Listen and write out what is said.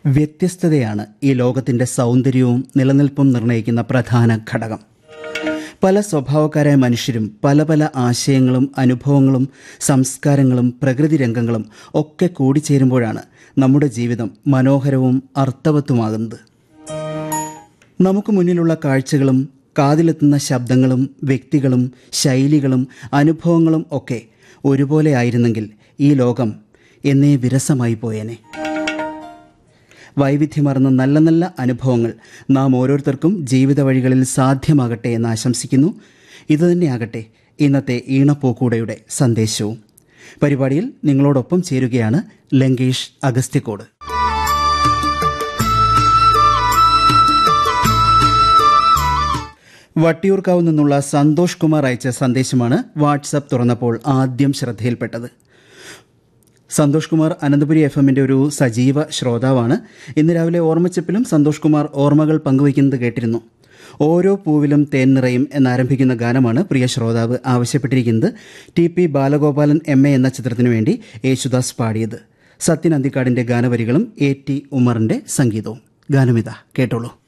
വ്യത്യസ്തതയാണ് ഈ ലോകത്തിൻ്റെ സൗന്ദര്യവും നിലനിൽപ്പും നിർണ്ണയിക്കുന്ന പ്രധാന ഘടകം പല സ്വഭാവക്കാരായ മനുഷ്യരും പല പല ആശയങ്ങളും അനുഭവങ്ങളും സംസ്കാരങ്ങളും പ്രകൃതി രംഗങ്ങളും ഒക്കെ കൂടിച്ചേരുമ്പോഴാണ് നമ്മുടെ ജീവിതം മനോഹരവും അർത്ഥവത്തുമാകുന്നത് നമുക്ക് മുന്നിലുള്ള കാഴ്ചകളും കാതിലെത്തുന്ന ശബ്ദങ്ങളും വ്യക്തികളും ശൈലികളും അനുഭവങ്ങളും ഒക്കെ ഒരുപോലെ ആയിരുന്നെങ്കിൽ ഈ ലോകം എന്നേ വിരസമായി പോയേനെ വൈവിധ്യമാർന്ന നല്ല നല്ല അനുഭവങ്ങൾ നാം ഓരോരുത്തർക്കും ജീവിത വഴികളിൽ സാധ്യമാകട്ടെ എന്ന് ആശംസിക്കുന്നു ഇതുതന്നെയാകട്ടെ ഇന്നത്തെ ഈണപ്പൂക്കൂടയുടെ സന്ദേശവും പരിപാടിയിൽ നിങ്ങളോടൊപ്പം ചേരുകയാണ് ലങ്കേഷ് അഗസ്ത്യക്കോട് വട്ടിയൂർക്കാവ് നിന്നുള്ള സന്തോഷ് കുമാർ അയച്ച സന്ദേശമാണ് വാട്സപ്പ് തുറന്നപ്പോൾ ആദ്യം ശ്രദ്ധയിൽപ്പെട്ടത് സന്തോഷ് കുമാർ അനന്തപുരി എഫ് എമ്മിൻ്റെ ഒരു സജീവ ശ്രോതാവാണ് ഇന്ന് രാവിലെ ഓർമ്മച്ചപ്പിലും സന്തോഷ് കുമാർ ഓർമ്മകൾ പങ്കുവയ്ക്കുന്നത് കേട്ടിരുന്നു ഓരോ പൂവിലും തേൻ നിറയും എന്നാരംഭിക്കുന്ന ഗാനമാണ് പ്രിയ ശ്രോതാവ് ആവശ്യപ്പെട്ടിരിക്കുന്നത് T P Balagopalan M A എന്ന ചിത്രത്തിനു വേണ്ടി യേശുദാസ് പാടിയത് സത്യൻ അന്തിക്കാടിൻ്റെ ഗാനവരികളും എ ടി ഉമറിൻ്റെ സംഗീതവും ഗാനമിത കേട്ടോളൂ